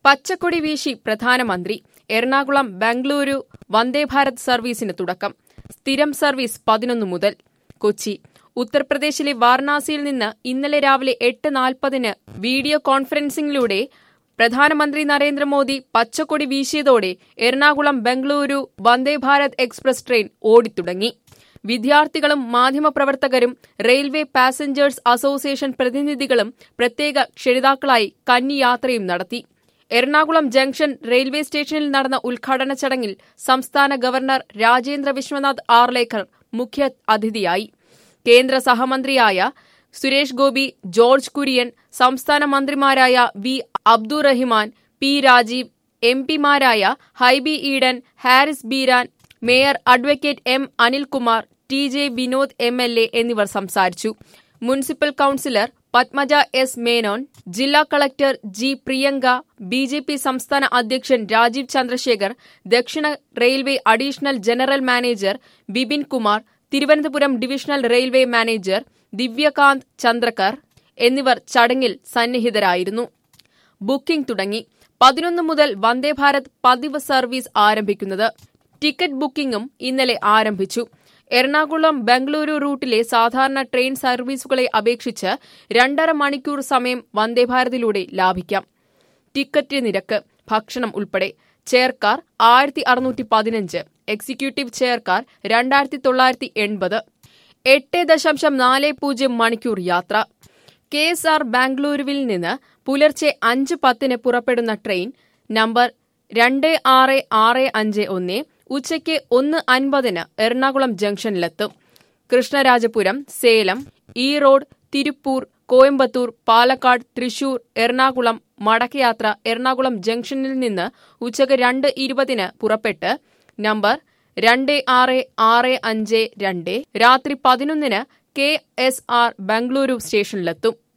പച്ചക്കൊടി വീശി പ്രധാനമന്ത്രി എറണാകുളം ബംഗളൂരു വന്ദേഭാരത് സർവീസിന് തുടക്കം സ്ഥിരം സർവീസ് പതിനൊന്ന് മുതൽ കൊച്ചി ഉത്തർപ്രദേശിലെ വാരണാസിയിൽ നിന്ന് ഇന്നലെ രാവിലെ എട്ട് നാൽപ്പതിന് വീഡിയോ കോൺഫറൻസിംഗിലൂടെ പ്രധാനമന്ത്രി നരേന്ദ്രമോദി പച്ചക്കൊടി വീശിയതോടെ എറണാകുളം ബംഗളൂരു വന്ദേഭാരത് എക്സ്പ്രസ് ട്രെയിൻ ഓടിത്തുടങ്ങി വിദ്യാർത്ഥികളും മാധ്യമപ്രവർത്തകരും റെയിൽവേ പാസഞ്ചേഴ്സ് അസോസിയേഷൻ പ്രതിനിധികളും പ്രത്യേക ക്ഷണിതാക്കളായി കന്നിയാത്രയും നടത്തി എറണാകുളം ജംഗ്ഷൻ റെയിൽവേ സ്റ്റേഷനിൽ നടന്ന ഉദ്ഘാടന ചടങ്ങിൽ സംസ്ഥാന ഗവർണർ രാജേന്ദ്ര വിശ്വനാഥ് ആർലേക്കർ മുഖ്യ അതിഥിയായി കേന്ദ്ര സഹമന്ത്രിയായ സുരേഷ് ഗോപി ജോർജ് കുര്യൻ സംസ്ഥാന മന്ത്രിമാരായ V Abdurahiman P Rajeev M പിമാരായ Hibi Eden Haris Beeran mayor advocate M Anilkumar T J Vinod M L A എന്നിവർ സംസാരിച്ചു municipal councillor Padmaja S Menon ജില്ലാ collector G Priyanka B J P സംസ്ഥാന അധ്യക്ഷൻ രാജീവ് ചന്ദ്രശേഖർ ദക്ഷിണ railway additional general manager Bipin Kumar Thiruvananthapuram divisional railway manager Divyakant Chandrakar എന്നിവർ ചടങ്ങിൽ സന്നിഹിതരായിരുന്നു ബുക്കിംഗ് തുടങ്ങി പതിനൊന്ന് മുതൽ വന്ദേഭാരത് പതിവ് സർവീസ് ആരംഭിക്കുന്നത് ടിക്കറ്റ് ബുക്കിംഗും ഇന്നലെ ആരംഭിച്ചു എറണാകുളം ബംഗളൂരു റൂട്ടിലെ സാധാരണ ട്രെയിൻ സർവീസുകളെ അപേക്ഷിച്ച് രണ്ടര മണിക്കൂർ സമയം വന്ദേഭാരതിലൂടെ ലാഭിക്കാം ടിക്കറ്റ് നിരക്ക് ഭക്ഷണം ഉൾപ്പെടെ ചെയർക്കാർ ആയിരത്തി അറുന്നൂറ്റി പതിനഞ്ച് എക്സിക്യൂട്ടീവ് ചെയർക്കാർ രണ്ടായിരത്തി തൊള്ളായിരത്തി എൺപത് എട്ട് ദശാംശം നാല് പൂജ്യം മണിക്കൂർ യാത്ര കെ എസ് ആർ ബാംഗ്ലൂരുവിൽ നിന്ന് പുലർച്ചെ അഞ്ച് പത്തിന് പുറപ്പെടുന്ന ട്രെയിൻ നമ്പർ രണ്ട് ആറ് ആറ് അഞ്ച് ഒന്ന് ഉച്ചയ്ക്ക് ഒന്ന് അൻപതിന് എറണാകുളം ജംഗ്ഷനിലെത്തും കൃഷ്ണരാജപുരം സേലം ഈറോഡ് തിരുപ്പൂർ കോയമ്പത്തൂർ പാലക്കാട് തൃശൂർ എറണാകുളം മടക്കയാത്ര എറണാകുളം ജംഗ്ഷനിൽ നിന്ന് ഉച്ചയ്ക്ക് രണ്ട് ഇരുപതിന് പുറപ്പെട്ട് നമ്പർ രണ്ട് ആറ് ആറ് അഞ്ച് രണ്ട് രാത്രി പതിനൊന്നിന് കെ എസ് ആർ ബംഗളൂരു സ്റ്റേഷനിലെത്തും